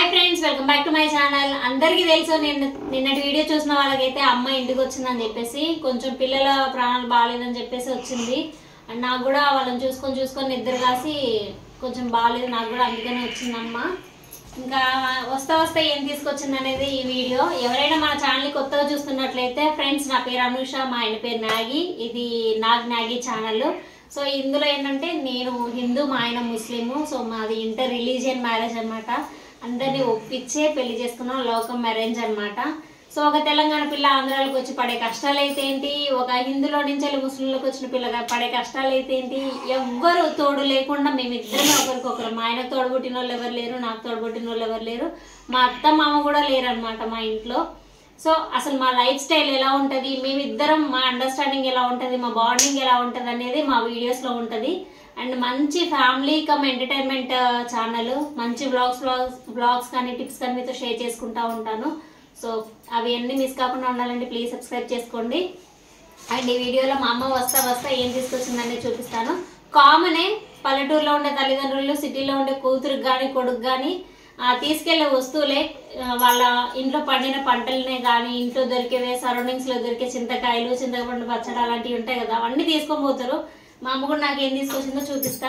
Hi friends welcome back to my channel అందరికీ తెలుసు నేను నిన్నటి వీడియో చూసిన వాళ్ళకైతే అమ్మ ఇంటికి వచ్చిందని చెప్పేసి కొంచెం పిల్లల ప్రాణాలు బాగాలేదని చెప్పేసి వచ్చింది అండ్ నాకు కూడా వాళ్ళని చూసుకొని చూసుకొని నిద్ర కాసి కొంచెం బాగాలేదు నాకు కూడా అందుకనే వచ్చిందమ్మ ఇంకా వస్తా వస్తా ఏం తీసుకొచ్చింది అనేది ఈ వీడియో ఎవరైనా మన ఛానల్ కొత్తగా చూస్తున్నట్లయితే ఫ్రెండ్స్ నా పేరు అనుష మా ఆయన పేరు నాగి ఇది నాగ్ నాగి ఛానల్ సో ఇందులో ఏంటంటే నేను హిందూ మా ఆయన ముస్లిము సో మాది ఇంటర్ రిలీజియన్ మ్యారేజ్ అన్నమాట అందరినీ ఒప్పించే పెళ్లి చేసుకున్నాం లోకం మ్యారేజ్ అన్నమాట సో ఒక తెలంగాణ పిల్ల ఆంధ్రాలకు వచ్చి పడే కష్టాలు అయితే ఏంటి ఒక హిందులో నుంచి వెళ్ళి ముస్లింలకు వచ్చిన పిల్ల పడే కష్టాలు అయితే ఏంటి ఎవ్వరు తోడు లేకుండా మేమిద్దరమే ఒకరికొకరు మా ఆయనకు తోడుబుట్టిన వాళ్ళు ఎవరు లేరు నాకు తోడుబుట్టిన వాళ్ళు ఎవరు లేరు మా అత్త మామ కూడా లేరు అనమాట మా ఇంట్లో సో అసలు మా లైఫ్ స్టైల్ ఎలా ఉంటుంది మేమిద్దరం మా అండర్స్టాండింగ్ ఎలా ఉంటుంది మా బాండింగ్ ఎలా ఉంటుంది అనేది మా వీడియోస్లో ఉంటుంది అండ్ మంచి ఫ్యామిలీ కమ్ ఎంటర్టైన్మెంట్ ఛానల్ మంచి బ్లాగ్స్ బ్లాగ్స్ బ్లాగ్స్ కానీ టిప్స్ కానీ మీతో షేర్ చేసుకుంటా ఉంటాను సో అవి అన్నీ మిస్ కాకుండా ఉండాలంటే ప్లీజ్ సబ్స్క్రైబ్ చేసుకోండి అండ్ ఈ వీడియోలో మా అమ్మ వస్తా వస్తా ఏం తీసుకొచ్చిందని చూపిస్తాను కామనే పల్లెటూరులో ఉండే తల్లిదండ్రులు సిటీలో ఉండే కూతురికి కానీ కొడుకు కానీ తీసుకెళ్లే వస్తువులే ఆ, వాళ్ళ ఇంట్లో పండిన పంటలనే కానీ ఇంట్లో దొరికేవే సరౌండింగ్స్ లో దొరికే చింతకాయలు చింతపండు పచ్చడి అలాంటివి ఉంటాయి కదా అవన్నీ తీసుకొని పోతారు మా అమ్మ కూడా నాకు ఏం తీసుకొచ్చిందో చూపిస్తా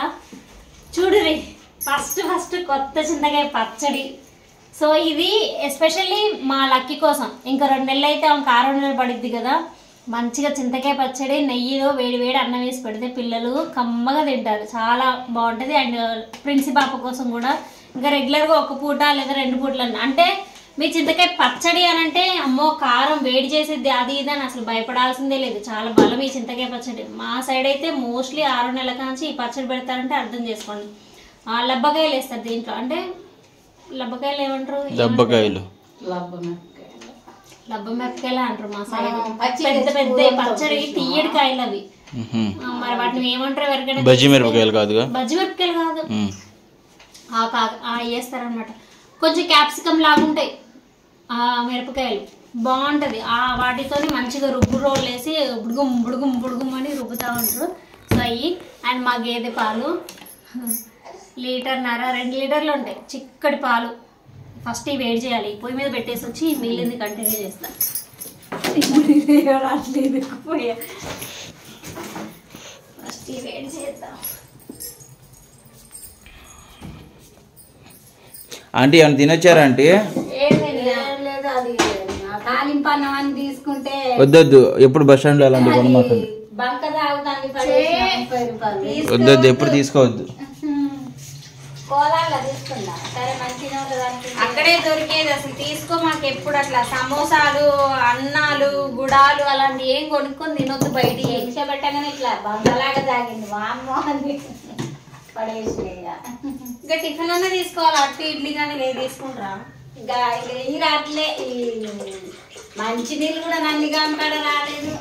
చూడురి ఫస్ట్ ఫస్ట్ కొత్త చింతకాయ పచ్చడి సో ఇది ఎస్పెషల్లీ మా లక్కీ కోసం ఇంకా రెండు నెలలు అయితే ఆమె ఆరు నెలలు పడిద్ది కదా మంచిగా చింతకాయ పచ్చడి నెయ్యిలో వేడి వేడి అన్నం వేసి పెడితే పిల్లలు కమ్మగా తింటారు చాలా బాగుంటుంది అండ్ ప్రిన్సి పాప కోసం కూడా ఇంకా రెగ్యులర్గా ఒక పూట లేదా రెండు పూటలు అన్న- అంటే మీ చింతకాయ పచ్చడి అని అంటే అమ్మో కారం వేడి చేసేది అది ఇది అని అసలు భయపడాల్సిందే లేదు చాలా బలం ఈ చింతకాయ పచ్చడి మా సైడ్ అయితే మోస్ట్లీ ఆరు నెలల కాంచి ఈ పచ్చడి పెడతారంటే అర్థం చేసుకోండి ఆ, లబ్బకాయలు వేస్తారు దీంట్లో అంటే లబ్బకాయలు ఏమంటారు దెబ్బకాయలు లబ్బ మిరపకాయలు అంటారు మా సైడ్ పచ్చి పెద్ద తెచ్చి పెద్ద కూరలతో పచ్చడి తీయడి కాయలు అవి మ్హూ. ఆ, మరి వాటిని ఏమంటారు ఎవరికైనా బజ్జి మిరపకాయలు కాదుగా బజ్జి మిరపకాయలు కాదు మ్. ఆ కా ఆ వేస్తారనమాట కొంచెం క్యాప్సికమ్ లాగుంటాయి ఆ మిరపకాయలు బాగుంటది ఆ వాటితోని మంచిగా రుబ్బు రోల్ వేసి బుడుగుం బుడుగుం బుడుగుం అని రుబ్బుతా ఉంటారు సో అయ్యి అండ్ మా గేదె పాలు లీటర్ నర రెండు లీటర్లు ఉంటాయి చిక్కటి పాలు ఫస్ట్ ఇవి వేడి చేయాలి పొయ్యి మీద పెట్టేసి వచ్చి మిగిలింది కంటిన్యూ చేస్తా రావట్లేదు పోయా ఫస్ట్ ఇవి వేడి చేద్దాం ఆంటీ ఏమైనా తినొచ్చారా ఆంటీ ఏం లేదు. ఏం లేదు అది ఆ తాలింపు అన్నం అని తీసుకుంటే వద్దొద్దు ఎప్పుడు బస్ స్టాండ్లో అలాంటి కొనమాకండి బంక తాగుతానికి పడేసిన ముప్పై రూపాయలు వద్దొద్దు ఎప్పుడు తీసుకోవద్దు కోలాల తీసుకుందా సరే మంచిగా ఉంటుంది అనుకుంటే అక్కడే దొరికేది అసలు తీసుకో మాకు ఎప్పుడు అట్లా సమోసాలు అన్నాలు గుడాలు అలాంటి ఏం కొనుక్కొని తినొద్దు బయట శిక్ష పెట్టగానే ఇట్లా బంకలాగా తాగింది వామ్మో అని పడేసి ఇంకా టిఫిన్ అన్నా తీసుకోవాలి అట్టు ఇడ్లీ కానీ లేదు తీసుకుంటారా ఇంకా ఇక ఈ రాట్లే ఈ మంచి నీళ్ళు కూడా నందిగా కాడ రాలేదు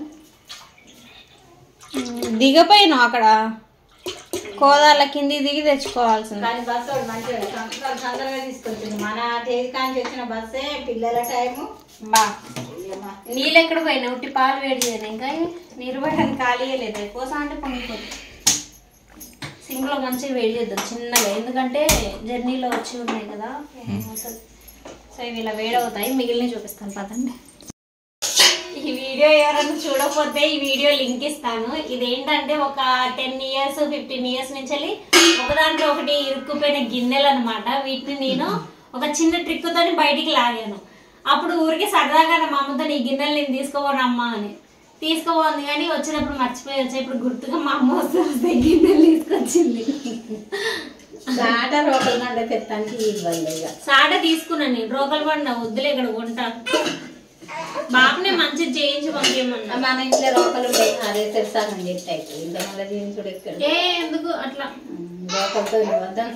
దిగపోయినా అక్కడ కోదాల కింది దిగి తెచ్చుకోవాల్సింది కానీ బస్సు వాడు మంచిగా సంవత్సరాలు తొందరగా తీసుకొచ్చింది మన తేదీ కాంచి వచ్చిన బస్సే పిల్లల టైము బా నీళ్ళు ఎక్కడ పోయినా ఉట్టి పాలు వేడి చేయను ఇంకా నీరు పెట్టడానికి ఖాళీ లేదు కోసం అంటే పొంగిపోతుంది సింగ్లో మంచిగా వేడి చేద్దాం చిన్నగా ఎందుకంటే జర్నీలో వచ్చి ఉన్నాయి కదా ఏమవుతుంది. సో ఇవి ఇలా వేడవుతాయి మిగిలిన చూపిస్తాను పదండి ఈ వీడియో ఎవరైనా చూడకపోతే ఈ వీడియో లింక్ ఇస్తాను ఇదేంటంటే ఒక టెన్ ఇయర్స్ ఫిఫ్టీన్ ఇయర్స్ నుంచి వెళ్ళి ఒక దాంట్లో ఒకటి ఇరుక్కుపోయిన గిన్నెలు అనమాట వీటిని నేను ఒక చిన్న ట్రిక్ తోని బయటికి లాగాను అప్పుడు ఊరికి సరదాగా మా అమ్మతో ఈ గిన్నెలు నేను తీసుకోపోను అమ్మా అని తీసుకోబోంది కానీ వచ్చినప్పుడు మర్చిపోయి వచ్చా ఇప్పుడు గుర్తుగా మా అమ్మ వస్తే వస్తే గిన్నెలు తీసుకొచ్చింది ఆట రోకలు నండ తెత్తానికి ఇవ్వాలి ఇక సాట తీసుకున్నాను నేను రోకల్ బండ వద్దులే ఇక్కడ కొంటా బాబునే మంచిది చేయించి పంపించమన్నా మన ఇంట్లో రోకలు ఉంటాయి అదే తెస్తానని చెప్పి అయితే ఇంత మళ్ళీ జీన్సుడు ఎక్కడ ఏ ఎందుకు అట్లా రోకలతో వద్దాం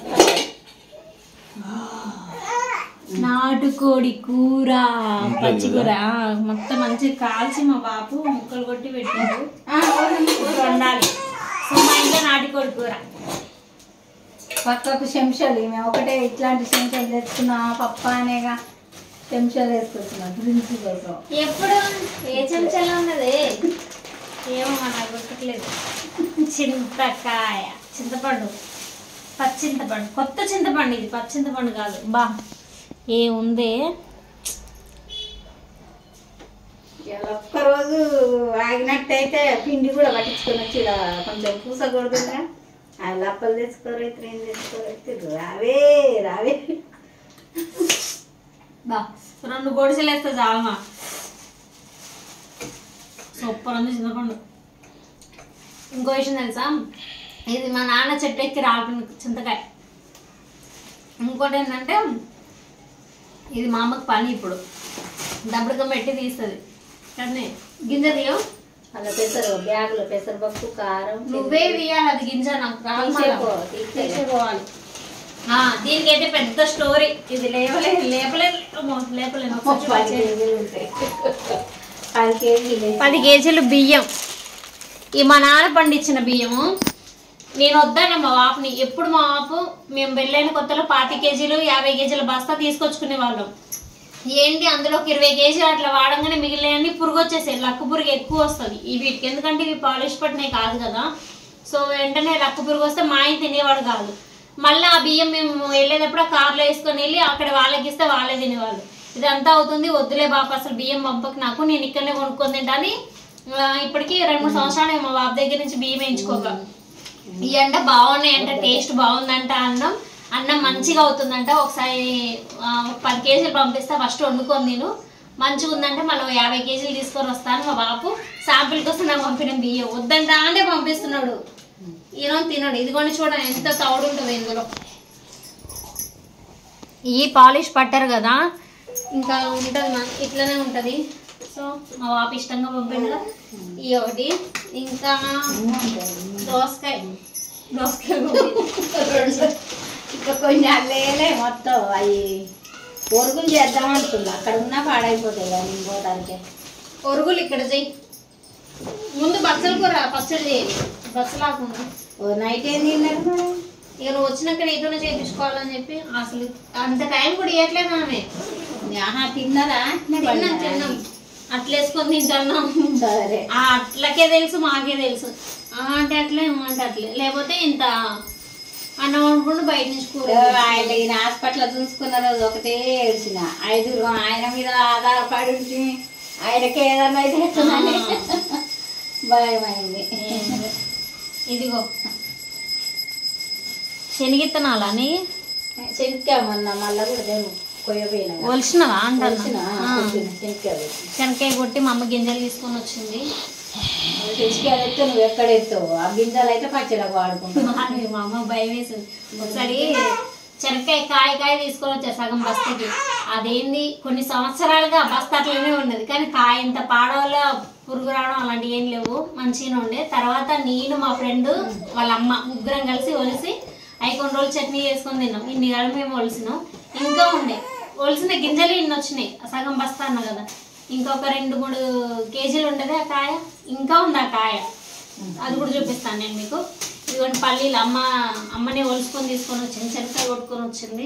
నాటుకోడి కూర పచ్చి కూర ఆ, మొత్తం మంచిగా కాల్చి మా బాపు ముక్కలు కొట్టి పెట్టారు ఇప్పుడు వండాలి సో మా ఇంట్లో నాటుకోడి కూర పక్కకు చెంచాలు మేము ఒకటే ఇట్లాంటి చెంచాలు తెచ్చుకున్నా పప్ప అనేగా చెంచాలు వేసుకొచ్చున్నాం డ్రింక్స్ కోసం ఎప్పుడు ఏ చెంచాలో ఉన్నది ఏమో నాకు గుర్తులేదు చింతకాయ చింతపండు పచ్చింతపండు కొత్త చింతపండు ఇది పచ్చింతపండు కాదు బా ఏ ఉందే ఇలా ఒక్కరోజు ఆగినట్టయితే పిండి కూడా పట్టించుకొని వచ్చి ఇలా కొంచెం పూసకూడదుగా ఆ లప్పలు తెచ్చుకోరు ఏం తెచ్చుకోరు రావే రావే బా రెండు గొడిసెలు వేస్తే చాలమా సూపర్ ఉంది చింతపండు ఇంకో విషయం తెలుసా ఇది మా నాన్న చెట్టు ఎక్కి రాలిపోయిన చింతకాయ ఇంకోటి ఏంటంటే ఇది మా అమ్మకి పని ఇప్పుడు దబ్బడికం పెట్టి తీస్తుంది కానీ గింజ తీయం అలా పెసరు బ్యాగులో పెసరపప్పు కారం నువ్వే తీయాలి అది గింజ నాకు రాదు మళ్ళా. తీసేపో, తీసేయ్. తీసేపోవాలి ఆ, దీనికైతే పెద్ద స్టోరీ ఇది లేవలేదు లేపలేదు అమ్మో, లేపలేను ఒకసారి పది చూపించే. కేజీలు ఉంటాయి పది కేజీలు పది కేజీలు బియ్యం ఈ మా నాన్న పండించిన బియ్యము నేను వద్దాను మా వాపుని ఎప్పుడు మా వాపు మేము వెళ్ళైన కొత్తలో పాతి కేజీలు యాభై కేజీల బస్తా తీసుకొచ్చుకునే వాళ్ళం ఏంటి అందులో ఒక ఇరవై కేజీలు అట్లా వాడంగానే మిగిలినవన్నీ పురుగు వచ్చేసాయి లక్క పురుగు ఎక్కువ వస్తుంది ఈ వీటికి ఎందుకంటే ఇవి పాలిష్ పట్టినవి కాదు కదా సో వెంటనే లక్క పురుగు వస్తే మా ఆయన తినేవాడు కాదు మళ్ళీ ఆ బియ్యం మేము వెళ్ళేటప్పుడు ఆ కార్లో వేసుకొని వెళ్ళి అక్కడ వాళ్ళకి ఇస్తే వాళ్ళే తినేవాళ్ళు ఇదంతా అవుతుంది వద్దులే బాబు అసలు బియ్యం పంపకు నాకు నేను ఇక్కడనే కొనుక్కొని తింటాని ఆ, ఇప్పటికి రెండు మూడు సంవత్సరాలు మా బాబు దగ్గర నుంచి బియ్యం వేయించుకోక ఈ అంట బాగున్నాయి అంట టేస్ట్ బాగుందంట అన్నం అన్నం మంచిగా అవుతుందంట ఒకసారి ఆ, ఒక పది కేజీలు పంపిస్తా ఫస్ట్ వండుకొని నేను మంచిగా ఉందంటే మళ్ళీ యాభై కేజీలు తీసుకొని వస్తాను మా బాపు శాంపిల్ కోసం నాకు పంపిన బియ్యం వద్దంట అంటే పంపిస్తున్నాడు ఈయన తినడు ఇదిగోండి చూడండి ఎంత తౌడు ఉంటుంది ఇందులో ఈ పాలిష్ పట్టారు కదా ఇంకా ఉంటుంది మన ఇట్లనే ఉంటుంది సో మా బాపు ఇష్టంగా పంపిండు ఈ ఒకటి ఇంకా దోసకాయ దోసకాయ పంపిండు. ఇంకా కొన్ని అల్లేలే మొత్తం అవి పొరుగులు చేద్దాం అనుకున్నా అక్కడ ఉన్నా పాడైపోతాయి కానీ ఇంకోటానికి ఒరుగులు ఇక్కడ చెయ్యి ముందు బచ్చల కూర పచ్చడి చేయాలి బచ్చలాకుండా ఓ నైట్ ఏం తిన్నారు మేడం ఇక నువ్వు వచ్చినాక నీతోనే చేయించుకోవాలని చెప్పి అసలు అంత టైం కూడా ఇవ్వట్లేదు ఆమె ఆహా తిన్నారా తిన్నాం తిన్నాం అట్లా వేసుకొని తింటున్నాం సరే ఆ అట్లకే తెలుసు మాకే తెలుసు ఆ అంటే అట్లే ఊ అంటే అట్లే లేకపోతే ఇంత అన్నం వండుకుంటూ బయట నుంచి కూర ఆయన ఈయన హాస్పిటల్ చూసుకున్న రోజు ఒకటే ఏడ్చిన ఐదుగురు ఆయన మీద ఆధారపడి ఉంచి ఆయనకి ఏదన్నా అయితే ఎట్టుందని భయమైంది ఇదిగో శనగిత్తనాలా అని శనిక్కామన్నా మళ్ళా కూడా దేవు కొయ్యపోయినా ఒలిసినవా అంటాను శనిక్కాయ శనక్కాయ కొట్టి మా అమ్మ గింజలు తీసుకొని వచ్చింది శనిక్కాయ ఎత్తు నువ్వు ఎక్కడ ఎత్తావు ఆ గింజలు అయితే పచ్చడికి వాడుకుంటావు అది మా అమ్మ భయం వేసింది ఒకసారి శనక్కాయ కాయ కాయ తీసుకొని వచ్చారు సగం బస్తాకి అదేంది కొన్ని సంవత్సరాలుగా బస్తా అట్లనే ఉన్నది కానీ కాయ ఇంత పాడవల పురుగు రావడం అలాంటివి ఏం లేవు మంచిగానే ఉండే తర్వాత నేను మా ఫ్రెండ్ వాళ్ళ అమ్మ ముగ్గురం కలిసి ఒలిసి అవి కొన్ని రోజులు చట్నీ చేసుకొని తిన్నాం ఇన్ని కాలం మేము ఒలిసినాం ఇంకా ఉండే ఒలిసిన గింజలు ఇన్ని వచ్చినాయి సగం బస్తా అన్న కదా ఇంకొక రెండు మూడు కేజీలు ఉండేది ఆ కాయ ఇంకా ఉంది ఆ కాయ అది కూడా చూపిస్తాను నేను మీకు ఇదిగోండి పల్లీలు అమ్మ అమ్మనే ఒలుసుకొని తీసుకొని వచ్చింది శనక్కాయ కొట్టుకొని వచ్చింది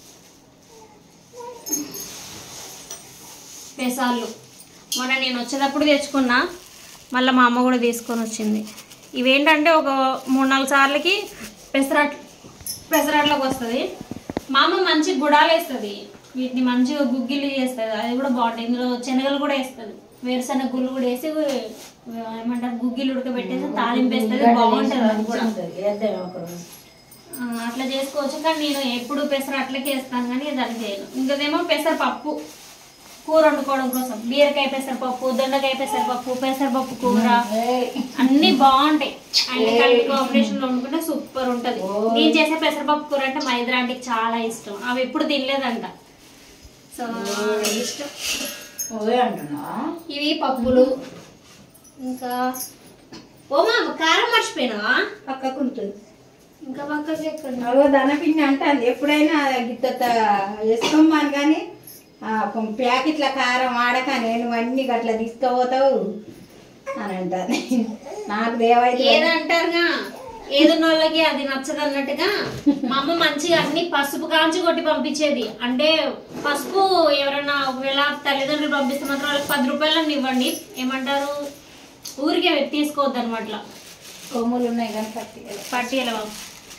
పెసాలు మొన్న నేను వచ్చేటప్పుడు తెచ్చుకున్నా మళ్ళీ మా అమ్మ కూడా తీసుకొని వచ్చింది ఇవేంటంటే ఒక మూడు నాలుగు సార్లకి పెసరట్ పెసరట్లోకి వస్తుంది మా అమ్మ మంచి గుడాలు వేస్తుంది వీటిని మంచిగా గుగ్గిలు చేస్తుంది అది కూడా బాగుంటుంది ఇందులో శనగలు కూడా వేస్తుంది వేరుశనగ గుళ్ళు కూడా వేసి ఏమంటారు గుగ్గిలు ఉడకబెట్టేసి తాలింపు వేస్తుంది బాగుంటుంది అది కూడా వేద్దాం ఒకరోజు ఆ, అట్లా చేసుకోవచ్చు కానీ నేను ఎప్పుడు పెసర అట్లకే వేస్తాను కానీ దాన్ని చేయను ఇంకదేమో పెసరపప్పు కూర వండుకోవడం కోసం బీరకాయ పెసరపప్పు దొండకాయ పెసరపప్పు పెసరపప్పు కూర అన్ని బాగుంటాయి అన్ని కలిపి కాంబినేషన్ లో వండుకుంటే సూపర్ ఉంటది నేను చేసే పెసరపప్పు కూర అంటే మా ఇద్దరాంటికి చాలా ఇష్టం అవి ఎప్పుడు తినలేదంట సో ఇష్టం ఓవే అంటున్నా ఇవి పప్పులు ఇంకా ఓ మా కారం మర్చిపోయినావా పక్కకు ఉంటుంది ఇంకా పక్కకి ఎక్కడ అగో ధనపిండి అంటుంది ఎప్పుడైనా గిత్త వేసుకోమని కానీ ప్యాకెట్ల కారం ఆడకని నువ్వు అన్ని గట్ల తీసుకుపోతావు అని అంటాను నాకు దేవైతే ఏదంటారుగా ఏదున్న వాళ్ళకి అది నచ్చదు అన్నట్టుగా మా అమ్మ మంచిగా అన్ని పసుపు కాంచి కొట్టి పంపించేది అంటే పసుపు ఎవరైనా ఒకవేళ తల్లిదండ్రులు పంపిస్తే మాత్రం వాళ్ళకి పది రూపాయలను ఇవ్వండి ఏమంటారు ఊరికే తీసుకోవద్దు అనమాట కొమ్ములు ఉన్నాయి కానీ పట్టి పట్టీల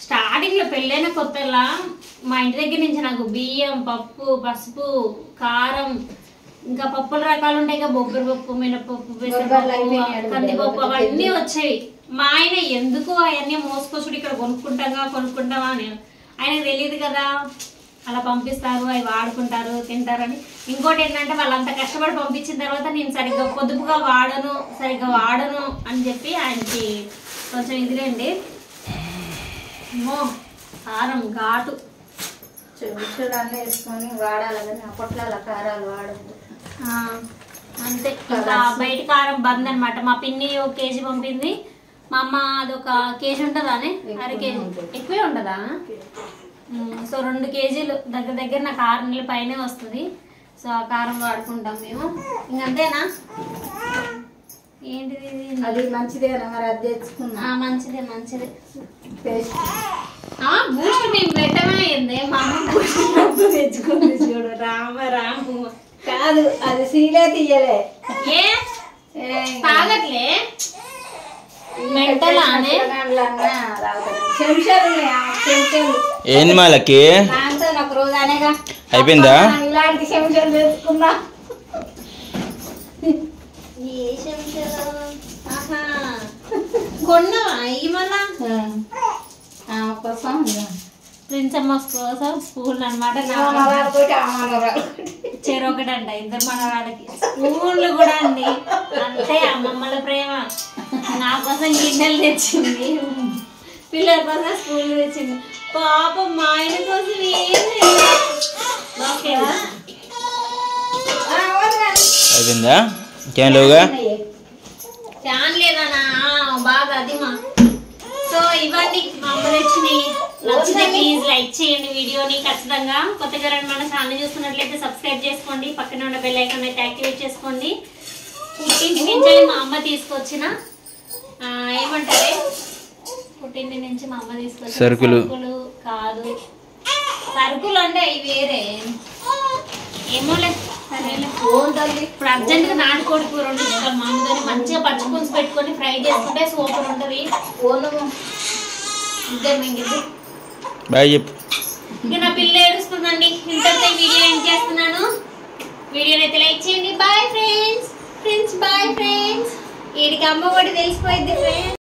స్టార్టింగ్ లో పెళ్ళైన కొత్తలా మా ఇంటి దగ్గర నుంచి నాకు బియ్యం పప్పు పసుపు కారం ఇంకా పప్పుల రకాలు ఉంటాయి కదా బొబ్బరి పప్పు మినపప్పు బొబ్బర్లు అయిపోయినాయి పెసరపప్పు అడుగు కందిపప్పు ఒకటి అవన్నీ వచ్చేవి మా ఆయన ఎందుకు అవన్నీ మోసుకొచ్చుడు ఇక్కడ కొనుక్కుంటాగా కొనుక్కుంటావా అని ఆయనకు తెలియదు కదా అలా పంపిస్తారు అవి వాడుకుంటారు తింటారని ఇంకోటి ఏంటంటే వాళ్ళంత కష్టపడి పంపించిన తర్వాత నేను సరిగ్గా పొదుపుగా వాడను సరిగ్గా వాడను అని చెప్పి ఆయనకి కొంచెం ఇదిలేండి అమ్మో కారం ఘాటు చెంచులు అన్నీ వేసుకొని వాడాలి కానీ అప్పట్లో అలా కారాలు వాడద్దు ఆ, అంతే ఇంకా బయట కారం బంద్ అనమాట మా పిన్ని ఒక కేజీ పంపింది మా అమ్మ అదొక కేజీ ఉంటుందానే అర కేజీ ఎక్కువే ఉంటుందా ఉమ్, సో రెండు కేజీలు దగ్గర దగ్గర నాకు ఆరు నెలల పైనే వస్తుంది సో ఆ కారం వాడుకుంటాం మేము ఇంకంతేనా ఏంటిది ఇది? అది మంచిదే మరి అది తెచ్చుకున్నా ఆ, మంచిదే మంచిదే పేస్ట్ ఆ బూస్ట్ మేము పెట్టమే అయింది మా అమ్మ బూస్ట్ డబ్బు తెచ్చుకుంది చూడు రామ రాము కాదు అది సీలే తీయలే ఏ ఏ, తాగట్లే మెంటలానే చెంచాలన్నా తాగుతారు. చెంచాలు ఉన్నాయి, ఆ చెంచాలు ఏంది మాలకి దాంతో ఒక రోజు అనేగా అయిపోయిందా? అబ్బా, ఇలాంటి చెంచాలు తెచ్చుకున్నా ఏ చెంచాలు? ఆహా. కొన్నావా ఈ మళ్ళా ఆ కోసం ఇక. ప్రిన్సమ్మస్ కోసం స్పూన్ అనమాట ఆ మనవరాలు పోయి ఆ మనవరాలు. చెరొకటి అంట ఇద్దరు మనవాళ్ళకి స్పూన్లు కూడా అండి అంతే అమ్మమ్మల ప్రేమ నా కోసం గిన్నెలు తెచ్చింది పిల్లల కోసం స్పూన్లు తెచ్చింది పాపం మా ఆయన కోసం ఏం లేదు. ఓకేనా ఆ, అవును కానీ. అయిపోయిందా ఇంకేం లేవుగా ఫ్యాన్ లేదనా బాగా అది మా సో ఇవన్నీ మా అమ్మ తెచ్చినాయి నచ్చితే ప్లీజ్ లైక్ చేయండి వీడియోని ఖచ్చితంగా కొత్తగా రెండు మన ఛానల్ చూస్తున్నట్లయితే సబ్స్క్రైబ్ చేసుకోండి పక్కన ఉన్న బెల్ ఐకాన్ అయితే యాక్టివేట్ చేసుకోండి పుట్టింటి నుంచి మా అమ్మ తీసుకొచ్చిన ఆ, ఏమంటారే పుట్టింటి నుంచి మా అమ్మ తీసుకొచ్చిన సరుకులు. సరుకులు కాదు సరుకులు అంటే అవి వేరే ఏమోలే సరేలే ఇప్పుడు అర్జెంట్ గా నాటుకోడి కూర వండించుకోవాలి మా అమ్మతో మంచిగా పచ్చి పులుసు పెట్టుకొని ఫ్రై చేసుకుంటే సూపర్ ఉంటది ఇద్దరు మింగిద్దు బాయ్ చెప్పు ఇక నా పిల్ల ఏడుస్తుందండి ఇంతటితో ఈ వీడియో ఏం చేస్తున్నాను వీడియోని అయితే లైక్ చేయండి bye friends friends bye friends వీడికి అమ్మ కూడా తెలిసిపోయింది ఫ్రెండ్స్